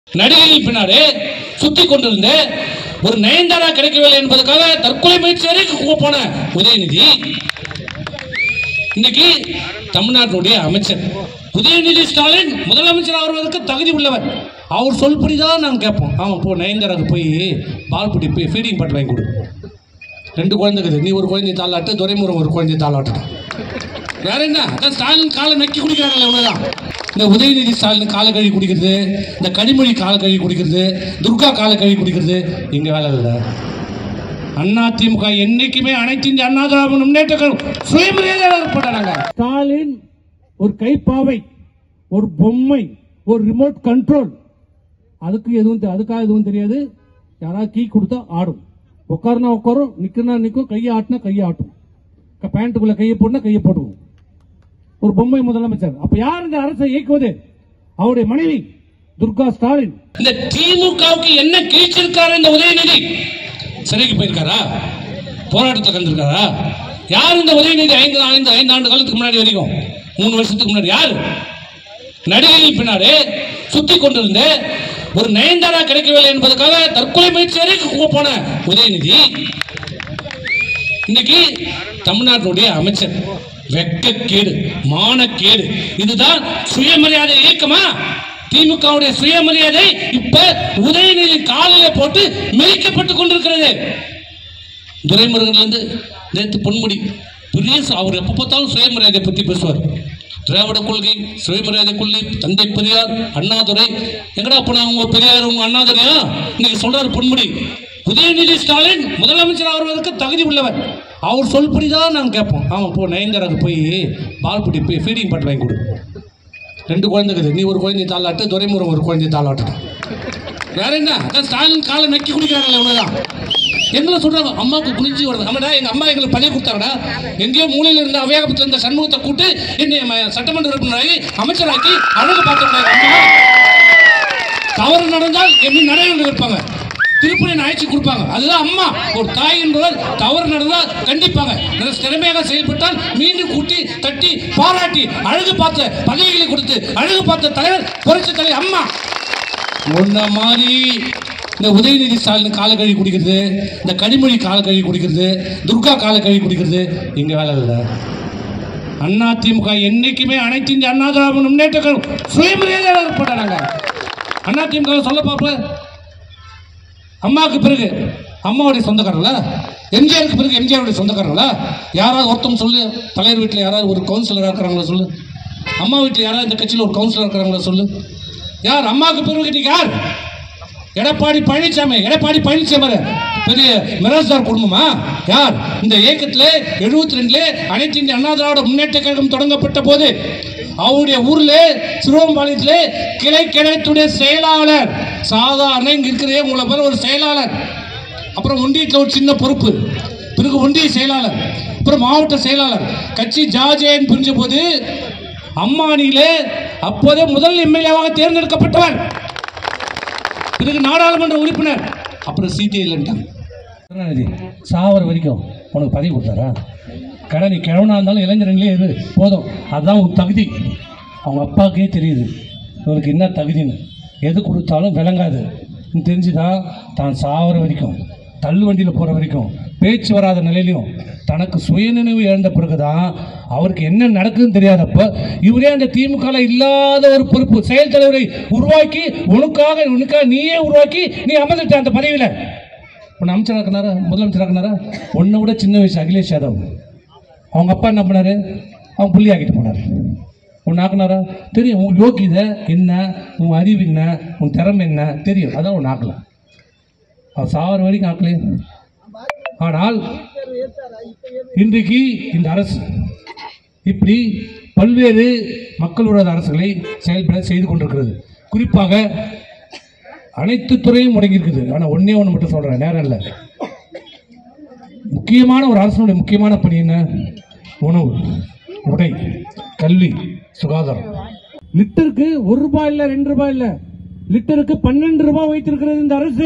நடிகைகள் பின்னாடி சுத்தி கொண்டிருந்து ஒரு நயன்தாரா கிடைக்கவில்லை என்பதற்காக தற்கொலை முயற்சி வரைக்கும் போன உதயநிதி இன்னைக்கு தமிழ்நாட்டினுடைய அமைச்சர் உதயநிதி ஸ்டாலின் முதலமைச்சர் ஆவதற்கு தகுதி உள்ளவர் அவர் சொல்படி தான் நாங்கள் கேட்போம் ஆமாம் போ நயன்தாராக்கு போய் பால் பிடி போய் ஃபீடிங் பட்டு வாங்கி கொடு ரெண்டு குழந்தைக்குது நீ ஒரு குழந்தை தாளாட்டு துரைமுருகன் ஒரு குழந்தை தாளாட்டணும் வேற என்ன அதான் ஸ்டாலின் காலை நக்கி குடிக்கிறாங்களே அவ்வளவுதான் இந்த உதயநிதி ஸ்டாலின் காலை கழுவி குடிக்கிறது இந்த கனிமொழி காலை கழுவி குடிக்கிறது துர்கா காலை கழுவி குடிக்கிறது இங்க வேலை இல்லை அண்ணா திமுக என்னைக்குமே அனைத்து இந்திய அண்ணா திராவிட முன்னேற்ற கழகம் சுயமரியாதையாக ஏற்பட்டாங்க ஸ்டாலின் ஒரு கைப்பாவை ஒரு பொம்மை ஒரு ரிமோட் கண்ட்ரோல் அதுக்கு எதுவும் தெ- அதுக்காக எதுவும் தெரியாது யாராவது கீ கொடுத்தா ஆடும் உட்காருனா உட்காரும் நிக்கனா நிக்கும் கையை ஆட்டினா கையை ஆட்டும் க- பேண்ட்டுக்குள்ள கையை போட்டுனா கையை போடுவோம் ஒரு பொம்மை முதலமைச்சர் அப்ப யார் இந்த அரசை இயக்குவது அவருடைய மனைவி துர்கா ஸ்டாலின் இந்த திமுகவுக்கு என்ன கிழிச்சிருக்காரு இந்த உதயநிதி சிறைக்கு போயிருக்காரா போராட்டத்தில் கலந்துருக்காரா யார் இந்த உதயநிதி ஐந்து ஐந்து ஐந்து ஆண்டு காலத்துக்கு முன்னாடி வரைக்கும் மூணு வருஷத்துக்கு முன்னாடி யார் நடிகைகள் பின்னாடி சுத்தி கொண்டிருந்து ஒரு நயன்தாரா கிடைக்கவில்லை என்பதற்காக தற்கொலை முயற்சி வரைக்கும் போன உதயநிதி இன்னைக்கு தமிழ்நாட்டினுடைய அமைச்சர் வெட்கக்கேடு மானக்கேடு இதுதான் சுயமரியாதை இயக்கமா திமுகவுடைய சுயமரியாதை இப்ப உதயநிதி காலில போட்டு மிதிக்கப்பட்டு கொண்டிருக்கிறது துரைமுருகன்ல இருந்து நேற்று பொன்முடி பெரிய சு- அவர் எப்ப பார்த்தாலும் சுயமரியாதை பத்தி பேசுவார் திராவிட கொள்கை சுயமரியாதை கொள்கை தந்தை பெரியார் அண்ணாதுரை எங்கடா போனா உங்க பெரியார் உங்க அண்ணாதுரையா இன்னைக்கு சொல்றாரு பொன்முடி உதயநிதி ஸ்டாலின் முதலமைச்சர் ஆவதற்கு தகுதி உள்ளவர் அவர் சொல்படி தான் நாங்கள் கேட்போம் ஆமாம் போ நயன்தாராக்கு போய் பால் பிடி போய் ஃபீடிங் பட்டு வாங்கி கொடு ரெண்டு குழந்தைக்குது நீ ஒரு குழந்தை தாளாட்டு துரைமுருகன் ஒரு குழந்தை தாளாட்டணும் வேற என்ன அதான் ஸ்டாலின் காலை நக்கி குடிக்கிறாங்களே அவ்வளவுதான் எங்களை சொல்றாங்க அம்மாவுக்கு குனிஞ்சு வருது ஆமாடா எங்க அம்மா எங்களுக்கு பதவி கொடுத்தாங்கடா எங்கேயோ மூலையில இருந்த அவையாகத்தில் இருந்த சண்முகத்தை கூட்டு என்னை ம- சட்டமன்ற உறுப்பினராகி அமைச்சராக்கி அழகு பார்த்தவங்க அம்மா தவறு நடந்தால் எப்படி நடைமுறை இருப்பாங்க திருப்பணி அழைச்சி கொடுப்பாங்க அதுதான் அம்மா ஒரு தாய் என்பவர் தவறு நடந்தால் கண்டிப்பாங்க நல்ல திறமையாக செயல்பட்டால் மீண்டும் கூட்டி தட்டி பாராட்டி அழகு பார்த்த பதவிகளை கொடுத்து அழகு பார்த்த தலைவர் புரட்சி தலைவர் அம்மா உன்ன மாதிரி இந்த உதயநிதி ஸ்டாலின் காலை கழுவி குடிக்கிறது இந்த கனிமொழி காலை கழுவி குடிக்கிறது துர்கா காலை கழுவி குடிக்கிறது இங்க வேலை இல்லை அண்ணா திமுக என்னைக்குமே அனைத்து இந்திய அண்ணா திராவிட முன்னேற்ற கழகம் சுயமரியாதையாக ஏற்பட்டாங்க அண்ணா திமுக சொல்ல பார்ப்பேன் அம்மாவுக்கு பிறகு அம்மாவுடைய சொந்தக்காரங்களா எம்ஜிஆருக்கு பிறகு எம்ஜிஆருடைய சொந்தக்காரங்களா யாராவது ஒருத்தவங்க சொல்லு தலைவர் வீட்டில் யாராவது ஒரு கவுன்சிலராக இருக்கிறாங்களா சொல்லு அம்மா வீட்டில் யாராவது இந்த கட்சியில் ஒரு கவுன்சிலர் இருக்கிறாங்களா சொல்லு யார் அம்மாவுக்கு பிறகு நீங்க யார் எடப்பாடி பழனிசாமி எடப்பாடி பழனிசாமி பெரிய மிராஸ்தார் குடும்பமா யார் இந்த இயக்கத்தில் எழுபத்தி ரெண்டுல அனைத்து இந்திய அண்ணா திராவிட முன்னேற்ற கழகம் தொடங்கப்பட்ட போது அவருடைய ஊர்ல சிறுவம்பாளையத்துல கிளை கிளைத்துடைய செயலாளர் சாதாரண இங்க இருக்கிறதே உங்களை போல ஒரு செயலாளர் அப்புறம் ஒன்றியத்தில் ஒரு சின்ன பொறுப்பு பிறகு ஒன்றிய செயலாளர் அப்புறம் மாவட்ட செயலாளர் கட்சி ஜாஜேன் பிரிஞ்ச போது அம்மானியிலே அப்போதே முதல் எம்எல்ஏவாக தேர்ந்தெடுக்கப்பட்டவர் பிறகு நாடாளுமன்ற உறுப்பினர் அப்புறம் சீட்டே இல்லைன்ட்டாங்க கருணாநிதி சாவர வரைக்கும் உனக்கு பதவி கொடுத்தாரா கடை நீ கிழவனா இருந்தாலும் இளைஞர்களே இரு போதும் அதுதான் உன் தகுதி அவங்க அப்பாவுக்கே தெரியுது இவனுக்கு என்ன தகுதின்னு எது கொடுத்தாலும் விளங்காது தெரிஞ்சுதான் தான் சாவர வரைக்கும் தள்ளு வண்டியில் போகிற வரைக்கும் பேச்சு வராத நிலையிலையும் தனக்கு சுயநினைவு இழந்த பிறகுதான் அவருக்கு என்ன நடக்குதுன்னு தெரியாதப்ப இவரே அந்த திமுக இல்லாத ஒரு பொறுப்பு செயல் தலைவரை உருவாக்கி உனக்காக உனக்காக நீயே உருவாக்கி நீ அமர்ந்துட்ட அந்த பதவியில் உன்னை அமைச்சராக்குனாரா முதலமைச்சராக்குனாரா உன்னை விட சின்ன வயசு அகிலேஷ் யாதவ் அவங்க அப்பா என்ன பண்ணாரு அவன் புள்ளி ஆக்கிட்டு போனார் உன் ஆக்குனாரா தெரியும் உன் யோகிதை என்ன உன் அறிவு என்ன உன் திறமை என்ன தெரியும் அதான் உன் ஆக்கல அவன் சாவர வரைக்கும் ஆக்கலே ஆனால் இன்றைக்கு இந்த அரசு இப்படி பல்வேறு மக்கள் விரோத அரசுகளை செயல்பட செய்து கொண்டிருக்கிறது குறிப்பாக அனைத்து துறையும் முடங்கி இருக்குது ஆனால் ஒன்றே ஒன்று மட்டும் சொல்கிறேன் நேரம் இல்லை முக்கியமான ஒரு அரசனுடைய முக்கியமான பணி என்ன உணவு உடை கல்வி சுகாதாரம் லிட்டருக்கு ஒரு ரூபாய் இல்ல ரெண்டு ரூபாய் இல்ல லிட்டருக்கு பன்னெண்டு ரூபாய் வைத்திருக்கிறது இந்த அரசு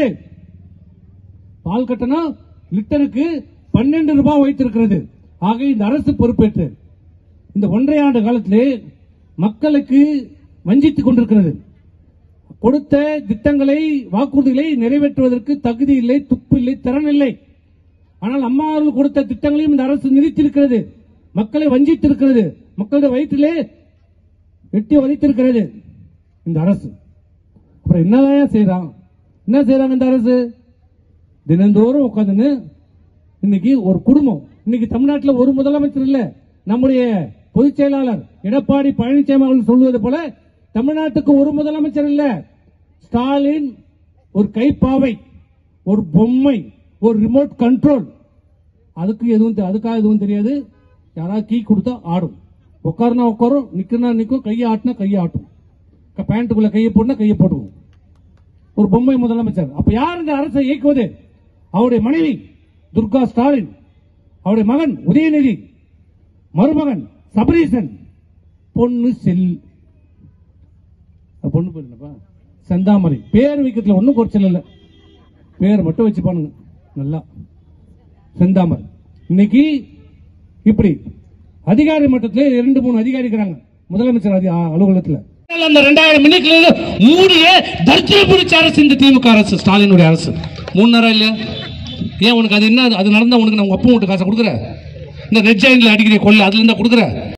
பால் கட்டணா லிட்டருக்கு பன்னெண்டு ரூபாய் வைத்திருக்கிறது ஆக இந்த அரசு பொறுப்பேற்று இந்த ஒன்றை ஆண்டு காலத்திலே மக்களுக்கு வஞ்சித்துக் கொண்டிருக்கிறது கொடுத்த திட்டங்களை வாக்குறுதிகளை நிறைவேற்றுவதற்கு தகுதி இல்லை துப்பு இல்லை திறன் இல்லை ஆனால் அம்மா அவர்கள் கொடுத்த திட்டங்களையும் இந்த அரசு நிறுத்தியிருக்கிறது மக்களை வஞ்சித்திருக்கிறது மக்களுடைய வயிற்றிலே வெட்டி வதைத்திருக்கிறது இந்த அரசு அப்புறம் என்னதான் செய்யறான் என்ன செய்யறாங்க இந்த அரசு தினந்தோறும் உட்காந்துன்னு இன்னைக்கு ஒரு குடும்பம் இன்னைக்கு தமிழ்நாட்டில் ஒரு முதலமைச்சர் இல்ல நம்முடைய பொதுச் செயலாளர் எடப்பாடி பழனிசாமி அவர்கள் சொல்வது போல தமிழ்நாட்டுக்கு ஒரு முதலமைச்சர் இல்ல ஸ்டாலின் ஒரு கைப்பாவை ஒரு பொம்மை ஒரு ரிமோட் கண்ட்ரோல் அதுக்கு எதுவும் தெ- அதுக்காக எதுவும் தெரியாது யாராவது கீ கொடுத்தா ஆடும் உட்காருனா உட்காரும் நிக்கனா நிக்கும் கையை ஆட்டினா கையை ஆட்டும் க- பேண்ட்டுக்குள்ள கையை போட்டுனா கையை போட்டுவோம் ஒரு பொம்மை முதலமைச்சர் அப்ப யார் இந்த அரசை இயக்குவது அவருடைய மனைவி துர்கா ஸ்டாலின் அவருடைய மகன் உதயநிதி மருமகன் சபரீசன் பொண்ணு செல் அது பொண்ணு பேர் என்னப்பா செந்தாமரை பேர் வைக்கிறதுல ஒன்றும் குறைச்சல் இல்லை பேர் மட்டும் வச்சுப்பானுங்க நல்லா செந்தாமரை இன்னைக்கு இப்படி அதிகாரி மட்டத்தில் இரண்டு மூணு அதிகாரி இருக்கிறாங்க முதலமைச்சர் அதி- அலுவலகத்தில் அந்த ரெண்டாயிரம் மினிட்ல மூடிய தர்ஜன பிடிச்ச அரசு இந்த திமுக அரசு ஸ்டாலினுடைய அரசு மூணு நேரம் இல்லையா ஏன் உனக்கு அது என்ன அது நடந்தா உனக்கு நான் உங்க அப்பா வீட்டு காசை கொடுக்குற இந்த ரெட் ஜாயின்ல அடிக்கிற கொள்ள அதுல இருந்தா கொடுக்குற